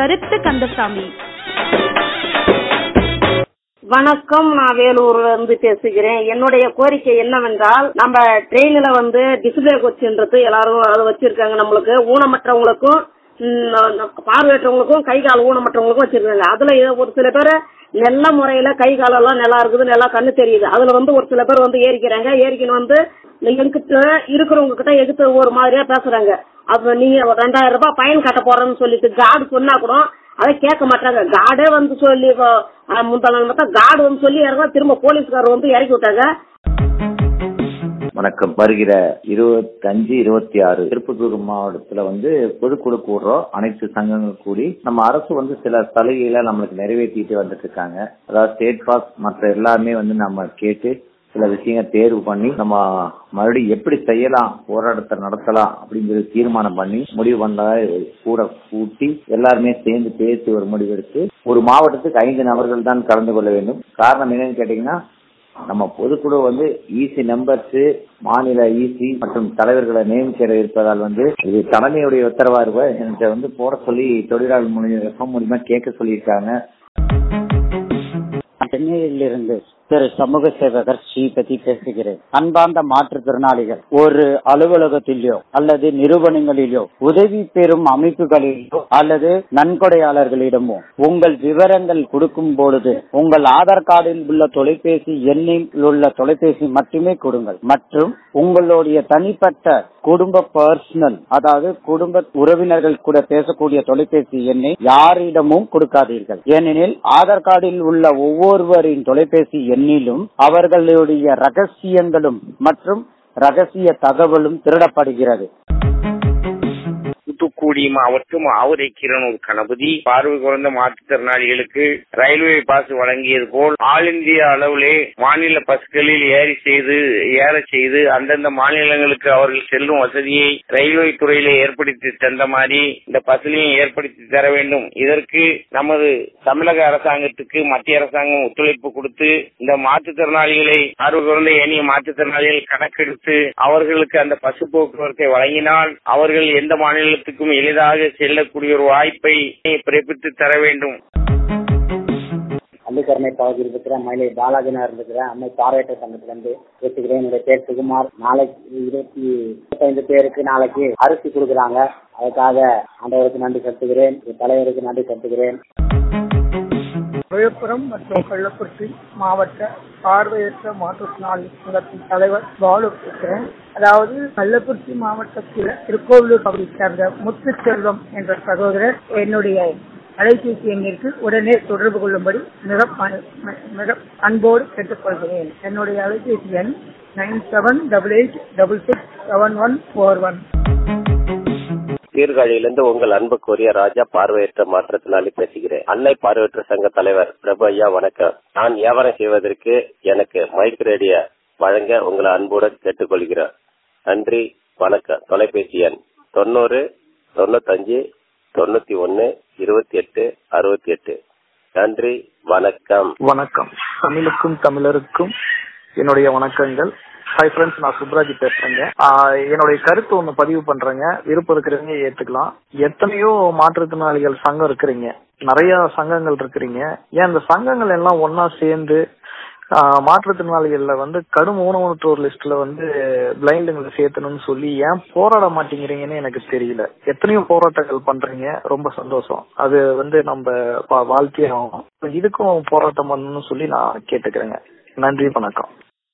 கருத்து கந்தசாமி வணக்கம் நான் வேலூர்ல இருந்து பேசுகிறேன் என்னுடைய கோரிக்கை என்னவென்றால் நம்ம ட்ரெயின்ல வந்து டிஸ்பிளே கோச்சுன்றது எல்லாரும் அதை வச்சிருக்காங்க நம்மளுக்கு ஊனமற்றவங்களுக்கும் ம், பார்வையற்றவங்களுக்கும் கை கால் ஊனமற்றவங்களுக்கும் வச்சிருக்காங்க அதுல ஏதோ ஒரு சில பேர் நல்ல முறையில கை காலெல்லாம் நல்லா இருக்குது நல்லா கண்ணு தெரியுது அதுல வந்து ஒரு சில பேர் வந்து ஏறிக்கிறாங்க ஏறிக்கின்னு வந்து எங்கிட்ட இருக்கிறவங்க கிட்ட எதிர்த்து ஒரு மாதிரியா பேசுறாங்க அப்ப நீங்க ரெண்டாயிரம் ரூபாய் பயன் கட்ட போறேன்னு சொல்லிட்டு கார்டு சொன்னா கூட அதை கேட்க மாட்டாங்க கார்டே வந்து சொல்லி முந்தா நாள் மட்டும் கார்டு வந்து சொல்லி இறங்க திரும்ப போலீஸ்காரர் வந்து இறக்கி விட்டாங்க வணக்கம் வருகிற இருபத்தஞ்சு இருபத்தி ஆறு திருப்பத்தூர் மாவட்டத்துல வந்து பொதுக்குழு கூடுறோம் அனைத்து சங்கங்கள் கூடி நம்ம அரசு வந்து சில சலுகைகளை நம்மளுக்கு நிறைவேற்றிட்டு வந்துட்டு இருக்காங்க அதாவது ஸ்டேட் பாஸ் மற்ற எல்லாமே வந்து நம்ம கேட்டு சில விஷயங்கள் தேர்வு பண்ணி நம்ம மறுபடியும் எப்படி செய்யலாம் போராட்டத்தை நடத்தலாம் அப்படிங்கிறது தீர்மானம் பண்ணி முடிவு பண்ண கூட கூட்டி எல்லாருமே சேர்ந்து பேசி ஒரு முடிவெடுத்து ஒரு மாவட்டத்துக்கு ஐந்து நபர்கள் தான் கலந்து கொள்ள வேண்டும் காரணம் என்னன்னு கேட்டீங்கன்னா நம்ம பொதுக்குழு வந்து ஈசி நம்பர்ஸ் மாநில ஈசி மற்றும் தலைவர்களை நியமிக்க இருப்பதால் வந்து இது தலைமையுடைய உத்தரவா இருக்க என்கிட்ட வந்து போட சொல்லி தொழிலாளர் மூலியம் எஃப்எம் மூலியமா கேட்க சொல்லியிருக்காங்க சென்னையிலிருந்து திரு சமூக சேவகர் ஸ்ரீபதி பேசுகிறேன் அன்பார்ந்த மாற்றுத்திறனாளிகள் ஒரு அலுவலகத்திலோ அல்லது நிறுவனங்களிலோ உதவி பெறும் அமைப்புகளிலோ அல்லது நன்கொடையாளர்களிடமோ உங்கள் விவரங்கள் கொடுக்கும் பொழுது உங்கள் ஆதார் கார்டில் உள்ள தொலைபேசி எண்ணில் உள்ள தொலைபேசி மட்டுமே கொடுங்கள் மற்றும் உங்களுடைய தனிப்பட்ட குடும்ப பர்சனல் அதாவது குடும்ப உறவினர்கள் கூட பேசக்கூடிய தொலைபேசி எண்ணை யாரிடமும் கொடுக்காதீர்கள் ஏனெனில் ஆதார் கார்டில் உள்ள ஒவ்வொருவரின் தொலைபேசி எண்ணிலும் அவர்களுடைய ரகசியங்களும் மற்றும் ரகசிய தகவலும் திருடப்படுகிறது தூத்துக்குடி மாவட்டம் ஆவுரை கிரணூர் கணபதி பார்வை குறைந்த மாற்றுத்திறனாளிகளுக்கு ரயில்வே பாஸ் வழங்கியது போல் ஆல் இந்திய அளவிலே மாநில பஸ்களில் ஏறி செய்து ஏற செய்து அந்தந்த மாநிலங்களுக்கு அவர்கள் செல்லும் வசதியை ரயில்வே துறையிலே ஏற்படுத்தி தந்த மாதிரி இந்த பஸ்லையும் ஏற்படுத்தி தர வேண்டும் இதற்கு நமது தமிழக அரசாங்கத்துக்கு மத்திய அரசாங்கம் ஒத்துழைப்பு கொடுத்து இந்த மாற்றுத்திறனாளிகளை பார்வை குறைந்த ஏனைய மாற்றுத்திறனாளிகள் கணக்கெடுத்து அவர்களுக்கு அந்த பசு போக்குவரத்தை வழங்கினால் அவர்கள் எந்த மாநிலத்துக்கும் எளிதாக செல்லக்கூடிய ஒரு வாய்ப்பை பிறப்பித்து தர வேண்டும் பள்ளிக்கரணை பகுதியில் இருக்கிற மயிலை பாலாஜி நகர் இருக்கிற அம்மை பார்வையற்ற சங்கத்திலிருந்து பேசுகிறேன் என்னுடைய பேர் சுகுமார் நாளைக்கு இருபத்தி இருபத்தைந்து பேருக்கு நாளைக்கு அரிசி கொடுக்குறாங்க அதுக்காக ஆண்டவருக்கு நன்றி செலுத்துகிறேன் என் தலைவருக்கு நன்றி செலுத்துகிறேன் விழுப்புரம் மற்றும் கள்ளக்குறிச்சி மாவட்ட பார்வையற்ற மாற்றுத்திறனாளி சங்கத்தின் தலைவர் பாலு பேசுகிறேன் அதாவது கள்ளக்குறிச்சி மாவட்டத்தில் திருக்கோவிலூர் பகுதியை சேர்ந்த முத்துச்செல்வம் என்ற சகோதரர் என்னுடைய அலைபேசி எண்ணிற்கு உடனே தொடர்பு கொள்ளும்படி மிக பணி- மி- மிக அன்போடு கேட்டுக்கொள்கிறேன் என்னுடைய அலைபேசி எண் nine seven double eight double six seven one four one சீர்காழியிலிருந்து உங்கள் அன்புக்குரிய ராஜா பார்வையற்ற மாற்றத்தினாலே பேசுகிறேன் அன்னை பார்வையற்ற சங்க தலைவர் பிரபு ஐயா வணக்கம் நான் வியாபாரம் செய்வதற்கு எனக்கு மைக் ரேடியோ வழங்க உங்களை அன்புடன் கேட்டுக்கொள்கிறேன் நன்றி வணக்கம் தொலைபேசி எண் தொண்ணூறு தொண்ணூத்தஞ்சு தொண்ணூத்தி ஒன்னு இருபத்தி எட்டு அறுபத்தி எட்டு நன்றி வணக்கம் வணக்கம் தமிழுக்கும் தமிழருக்கும் என்னுடைய வணக்கங்கள் ஹாய் ஃப்ரெண்ட்ஸ் நான் சுப்ராஜ் பேசுறேங்க ஆஹ் என்னுடைய கருத்து ஒண்ணு பதிவு பண்றேங்க விருப்பம் இருக்கிறவங்க ஏத்துக்கலாம் எத்தனையோ மாற்றுத்திறனாளிகள் சங்கம் இருக்கிறீங்க நிறைய சங்கங்கள் இருக்கிறீங்க ஏன் இந்த சங்கங்கள் எல்லாம் ஒன்னா சேர்ந்து ஆஹ் மாற்றுத்திறனாளிகள்ல வந்து கடும் ஊனமுற்றோர் லிஸ்ட்ல வந்து பிளைண்டுங்களை சேர்த்தணும்னு சொல்லி ஏன் போராட மாட்டேங்கிறீங்கன்னு எனக்கு தெரியல எத்தனையோ போராட்டங்கள் பண்றீங்க ரொம்ப சந்தோஷம் அது வந்து நம்ம வா- வாழ்க்கையே ஆகும் இதுக்கும் போராட்டம் பண்ணணும்னு சொல்லி நான் கேட்டுக்கிறேங்க நன்றி வணக்கம்